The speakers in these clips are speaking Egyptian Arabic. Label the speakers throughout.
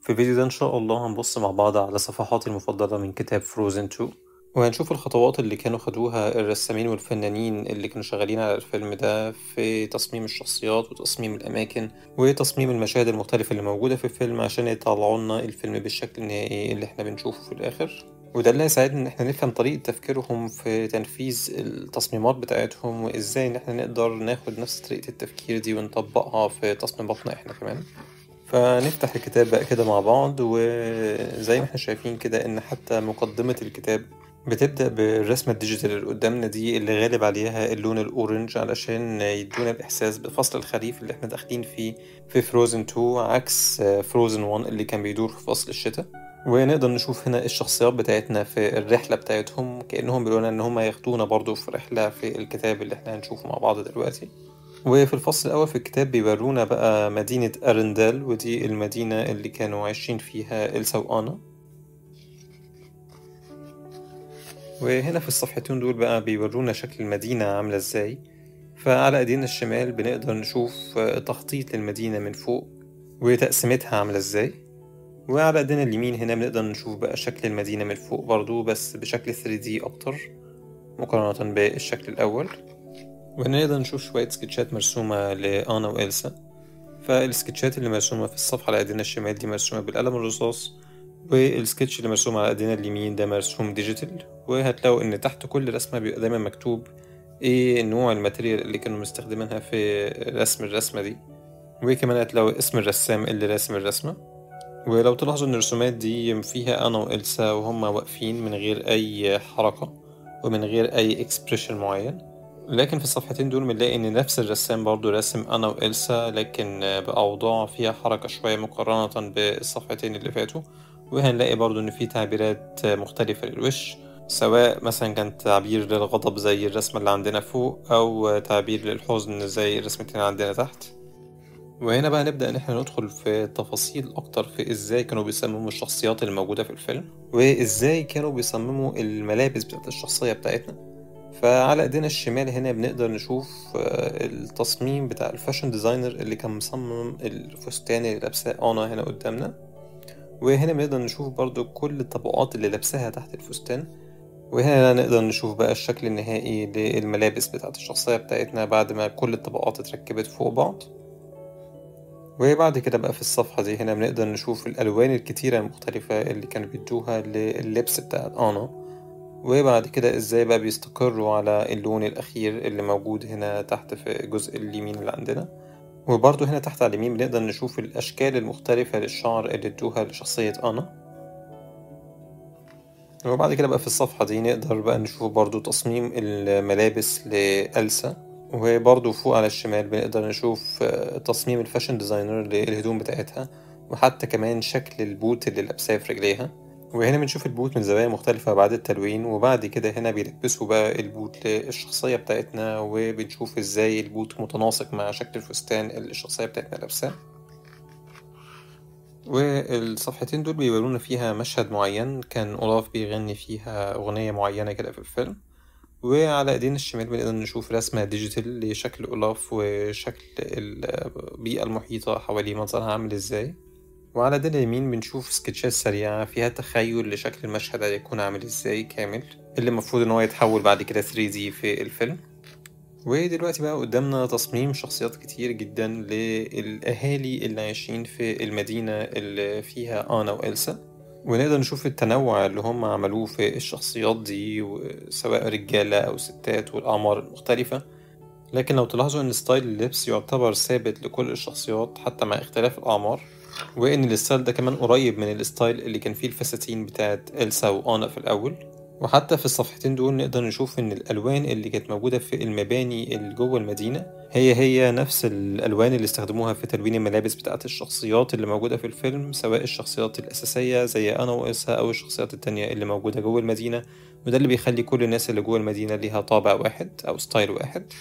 Speaker 1: في الفيديو ده إن شاء الله هنبص مع بعض على صفحاتي المفضلة من كتاب فروزن 2 وهنشوف الخطوات اللي كانوا خدوها الرسامين والفنانين اللي كانوا شغالين على الفيلم ده في تصميم الشخصيات وتصميم الأماكن وتصميم المشاهد المختلفة اللي موجودة في الفيلم عشان يطلعوا لنا الفيلم بالشكل النهائي اللي احنا بنشوفه في الآخر وده اللي هيساعدنا إن احنا نفهم طريقة تفكيرهم في تنفيذ التصميمات بتاعتهم وإزاي إن احنا نقدر ناخد نفس طريقة التفكير دي ونطبقها في تصميماتنا احنا كمان فنفتح الكتاب بقى كده مع بعض وزي ما احنا شايفين كده ان حتى مقدمة الكتاب بتبدأ بالرسمة الديجيتال اللي قدامنا دي اللي غالب عليها اللون الأورنج علشان يدونا الإحساس بفصل الخريف اللي احنا داخلين فيه في فروزن 2 عكس فروزن 1 اللي كان بيدور في فصل الشتاء ونقدر نشوف هنا الشخصيات بتاعتنا في الرحلة بتاعتهم كأنهم بيقولوا إن هم ياخدونا برضو في رحلة في الكتاب اللي احنا هنشوفه مع بعض دلوقتي وفي الفصل الأول في الكتاب بيورونا بقى مدينة أرندال ودي المدينة اللي كانوا عايشين فيها إلسا وآنا وهنا في الصفحتين دول بقى بيورونا شكل المدينة عاملة ازاي فعلى ايدينا الشمال بنقدر نشوف تخطيط للمدينة من فوق وتقسيمتها عاملة ازاي وعلى ايدينا اليمين هنا بنقدر نشوف بقى شكل المدينة من فوق برضو بس بشكل 3D أكتر مقارنة بالشكل الأول ونقدر نشوف شوية سكتشات مرسومة لآنا وإلسا فالسكتشات اللي مرسومة في الصفحة على ايدينا الشمال دي مرسومة بالقلم الرصاص والسكتش اللي مرسوم على ايدينا اليمين ده مرسوم ديجيتال وهتلاقوا ان تحت كل رسمة بيبقى دايما مكتوب ايه نوع الماتيريال اللي كانوا مستخدمينها في رسم الرسمة دي وكمان هتلاقوا اسم الرسام اللي راسم الرسمة ولو تلاحظوا ان الرسومات دي فيها انا وإلسا وهما واقفين من غير اي حركة ومن غير اي اكسبريشن معين لكن في الصفحتين دول بنلاقي ان نفس الرسام برضو راسم انا وإلسا لكن بأوضاع فيها حركة شوية مقارنة بالصفحتين اللي فاتوا وهنلاقي برضو إن في تعبيرات مختلفة للوش سواء مثلا كان تعبير للغضب زي الرسمة اللي عندنا فوق أو تعبير للحزن زي الرسمتين اللي عندنا تحت وهنا بقى نبدأ إن احنا ندخل في تفاصيل أكتر في إزاي كانوا بيصمموا الشخصيات اللي موجودة في الفيلم وإزاي كانوا بيصمموا الملابس بتاعت الشخصية بتاعتنا فعلى ايدينا الشمال هنا بنقدر نشوف التصميم بتاع الفاشن ديزاينر اللي كان مصمم الفستان اللي لابساه انا هنا قدامنا وهنا بنقدر نشوف برضو كل الطبقات اللي لابساها تحت الفستان وهنا نقدر نشوف بقى الشكل النهائي للملابس بتاعت الشخصية بتاعتنا بعد ما كل الطبقات اتركبت فوق بعض وبعد كده بقى في الصفحة دي هنا بنقدر نشوف الألوان الكتيرة المختلفة اللي كانوا بيدوها لللبس بتاعت أنا وبعد كده ازاي بقى بيستقروا على اللون الأخير اللي موجود هنا تحت في الجزء اليمين اللي عندنا وبرضه هنا تحت على اليمين بنقدر نشوف الأشكال المختلفة للشعر اللي ادوها لشخصية أنا وبعد كده بقى في الصفحة دي نقدر بقى نشوف برضه تصميم الملابس لألسا وبرضه فوق على الشمال بنقدر نشوف تصميم الفاشن ديزاينر للهدوم بتاعتها وحتى كمان شكل البوت اللي لابساه في رجليها وهنا بنشوف البوت من زوايا مختلفة بعد التلوين وبعد كده هنا بيلبسوا بقى البوت للشخصية بتاعتنا وبنشوف ازاي البوت متناسق مع شكل الفستان اللي الشخصية بتاعتنا لابساه والصفحتين دول بيورونا فيها مشهد معين كان أولاف بيغني فيها أغنية معينة كده في الفيلم وعلى ايدينا الشمال بنقدر نشوف رسمة ديجيتال لشكل أولاف وشكل البيئة المحيطة حواليه منظرها عامل ازاي وعلى ايدينا اليمين بنشوف سكتشات سريعة فيها تخيل لشكل المشهد هيكون عامل ازاي كامل اللي المفروض ان هو يتحول بعد كده 3D في الفيلم ودلوقتي بقى قدامنا تصميم شخصيات كتير جدا للأهالي اللي عايشين في المدينة اللي فيها آنا وإلسا ونقدر نشوف التنوع اللي هم عملوه في الشخصيات دي سواء رجالة أو ستات والأعمار المختلفة لكن لو تلاحظوا إن ستايل اللبس يعتبر ثابت لكل الشخصيات حتى مع اختلاف الأعمار وإن الستايل ده كمان قريب من الستايل اللي كان فيه الفساتين بتاعت إلسا وآنا في الأول وحتى في الصفحتين دول نقدر نشوف إن الألوان اللي كانت موجودة في المباني اللي جوه المدينة هي هي نفس الألوان اللي استخدموها في تلوين الملابس بتاعة الشخصيات اللي موجودة في الفيلم سواء الشخصيات الأساسية زي أنا وإلسا أو الشخصيات التانية اللي موجودة جوه المدينة وده اللي بيخلي كل الناس اللي جوه المدينة ليها طابع واحد أو ستايل واحد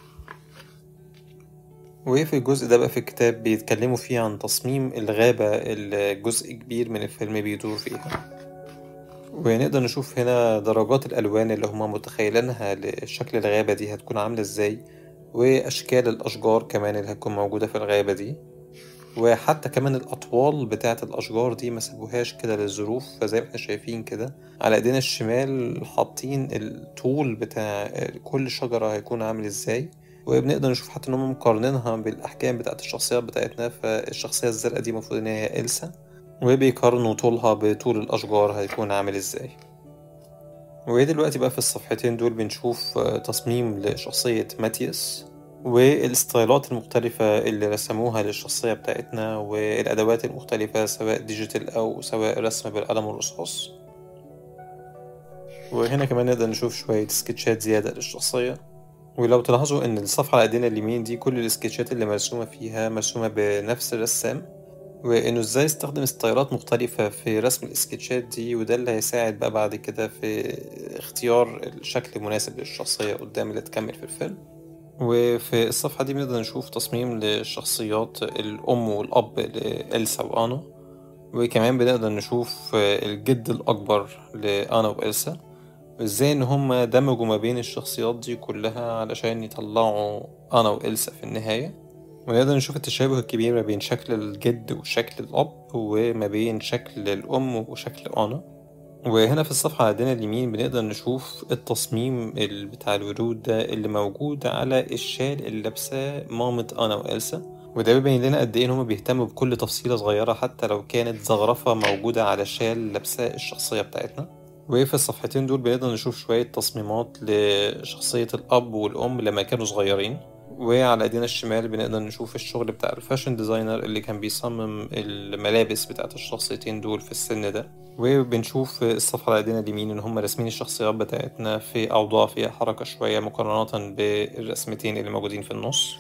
Speaker 1: وفي الجزء ده بقى في الكتاب بيتكلموا فيه عن تصميم الغابة اللي جزء كبير من الفيلم بيدور فيها ونقدر نشوف هنا درجات الألوان اللي هما متخيلينها لشكل الغابة دي هتكون عاملة ازاي وأشكال الأشجار كمان اللي هتكون موجودة في الغابة دي وحتى كمان الأطوال بتاعة الأشجار دي ما سابوهاش كده للظروف فزي ما احنا شايفين كده على ايدينا الشمال حاطين الطول بتاع كل شجرة هيكون عامل ازاي وبنقدر نشوف حتى ان هم مقارنينها بالاحجام بتاعة الشخصيات بتاعتنا فالشخصية الزرقاء دي المفروض ان هي إلسا وبيقارنوا طولها بطول الأشجار هيكون عامل ازاي ودلوقتي بقى في الصفحتين دول بنشوف تصميم لشخصية ماتياس والستايلات المختلفة اللي رسموها للشخصية بتاعتنا والأدوات المختلفة سواء ديجيتال أو سواء رسم بالقلم الرصاص وهنا كمان نقدر نشوف شوية سكتشات زيادة للشخصية ولو تلاحظوا إن الصفحة على إيدينا اليمين دي كل السكتشات اللي مرسومة فيها مرسومة بنفس الرسام وإنه إزاي استخدم ستايلات مختلفة في رسم السكتشات دي وده اللي هيساعد بقى بعد كده في اختيار الشكل المناسب للشخصية قدام اللي تكمل في الفيلم وفي الصفحة دي بنقدر نشوف تصميم لشخصيات الأم والأب لإلسا وأنا وكمان بنقدر نشوف الجد الأكبر لأنا وإلسا وإزاي إن هما دمجوا ما بين الشخصيات دي كلها علشان يطلعوا أنا وإلسا في النهاية ونقدر نشوف التشابه الكبير ما بين شكل الجد وشكل الأب وما بين شكل الأم وشكل أنا وهنا في الصفحة عندنا اليمين بنقدر نشوف التصميم بتاع الورود ده اللي موجود على الشال اللي لابساه مامة أنا وإلسا وده بيبين لنا قد إيه إن هما بيهتموا بكل تفصيلة صغيرة حتى لو كانت زخرفة موجودة على شال لابساه الشخصية بتاعتنا وفي الصفحتين دول بنقدر نشوف شوية تصميمات لشخصية الأب والأم لما كانوا صغيرين وعلى ايدينا الشمال بنقدر نشوف الشغل بتاع الفاشن ديزاينر اللي كان بيصمم الملابس بتاعت الشخصيتين دول في السن ده وبنشوف الصفحة على ايدينا اليمين ان هم راسمين الشخصيات بتاعتنا في اوضاع فيها حركة شوية مقارنة بالرسمتين اللي موجودين في النص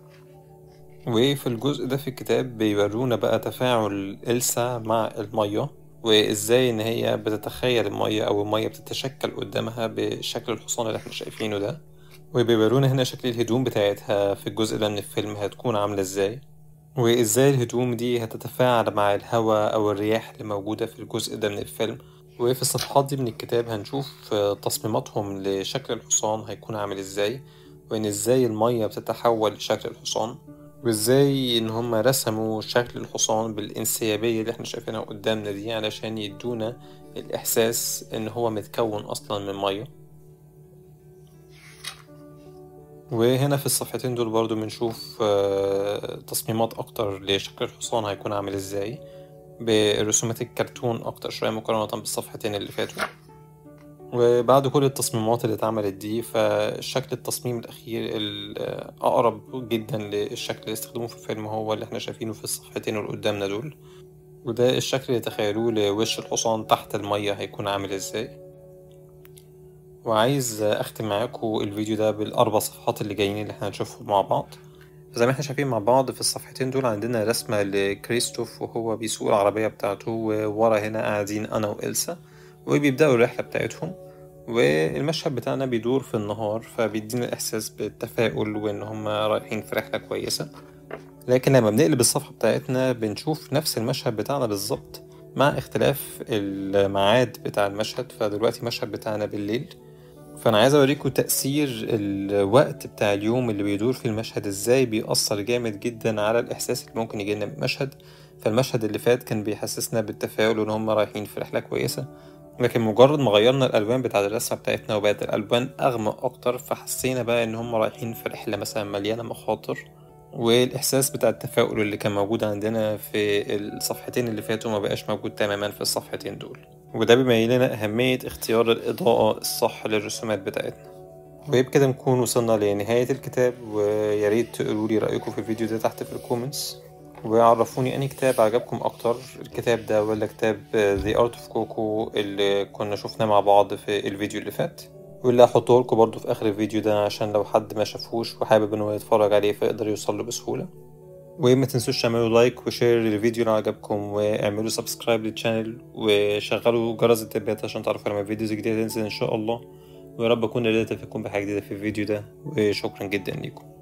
Speaker 1: وفي الجزء ده في الكتاب بيورونا بقى تفاعل إلسا مع المية وازاي ان هي بتتخيل المية او المية بتتشكل قدامها بشكل الحصان اللي احنا شايفينه ده وبيورونا هنا شكل الهدوم بتاعتها في الجزء ده من الفيلم هتكون عاملة ازاي وازاي الهدوم دي هتتفاعل مع الهواء او الرياح اللي موجودة في الجزء ده من الفيلم وفي الصفحات دي من الكتاب هنشوف تصميماتهم لشكل الحصان هيكون عامل ازاي وان ازاي المية بتتحول لشكل الحصان وازاي ان هم رسموا شكل الحصان بالانسيابية اللي احنا شايفينها قدامنا دي علشان يدونا الاحساس ان هو متكون اصلا من ميه وهنا في الصفحتين دول برضو بنشوف تصميمات أكتر لشكل الحصان هيكون عامل ازاي برسومات الكرتون أكتر شوية مقارنة بالصفحتين اللي فاتوا وبعد كل التصميمات اللي اتعملت دي فشكل التصميم الأخير الأقرب جدا للشكل اللي استخدموه في الفيلم هو اللي احنا شايفينه في الصفحتين اللي قدامنا دول وده الشكل اللي تخيلوه لوش الحصان تحت المية هيكون عامل ازاي وعايز اختم معاكم الفيديو ده بالاربع صفحات اللي جايين اللي احنا هنشوفهم مع بعض زي ما احنا شايفين مع بعض في الصفحتين دول عندنا رسمة لكريستوف وهو بيسوق العربية بتاعته وورا هنا قاعدين أنا وإلسا وبيبدأوا الرحلة بتاعتهم والمشهد بتاعنا بيدور في النهار فبيدينا الإحساس بالتفاؤل وإن هما رايحين في رحلة كويسة لكن لما بنقلب الصفحة بتاعتنا بنشوف نفس المشهد بتاعنا بالظبط مع اختلاف الميعاد بتاع المشهد فدلوقتي المشهد بتاعنا بالليل فانا عايز اوريكم تأثير الوقت بتاع اليوم اللي بيدور في المشهد ازاي بيأثر جامد جدا على الاحساس اللي ممكن يجيلنا من المشهد فالمشهد اللي فات كان بيحسسنا بالتفاؤل وان هم رايحين في رحلة كويسة لكن مجرد ما غيرنا الالوان بتاعة الرسمة بتاعتنا وبقت الالوان اغمق اكتر فحسينا بقى ان هم رايحين في رحلة مثلا مليانة مخاطر والاحساس بتاع التفاؤل اللي كان موجود عندنا في الصفحتين اللي فاتوا ما بقاش موجود تماما في الصفحتين دول وده بيبين لنا أهمية اختيار الإضاءة الصح للرسومات بتاعتنا وبكده نكون وصلنا لنهاية الكتاب وياريت تقولولي رأيكم في الفيديو ده تحت في الكومنتس وعرفوني أني كتاب عجبكم أكتر الكتاب ده ولا كتاب The Art of Coco اللي كنا شفناه مع بعض في الفيديو اللي فات واللي هحطه لكم برضه في آخر الفيديو ده عشان لو حد ما شافوش وحابب إنه يتفرج عليه فيقدر يوصل له بسهولة وما تنسوش تعملوا لايك وشير للفيديو لو عجبكم واعملوا سبسكرايب للشانل وشغلوا جرس التنبيهات عشان تعرفوا لما فيديوز جديدة تنزل ان شاء الله ويا رب اكون قدرت افيدكم بحاجة جديدة في الفيديو ده وشكرا جدا ليكم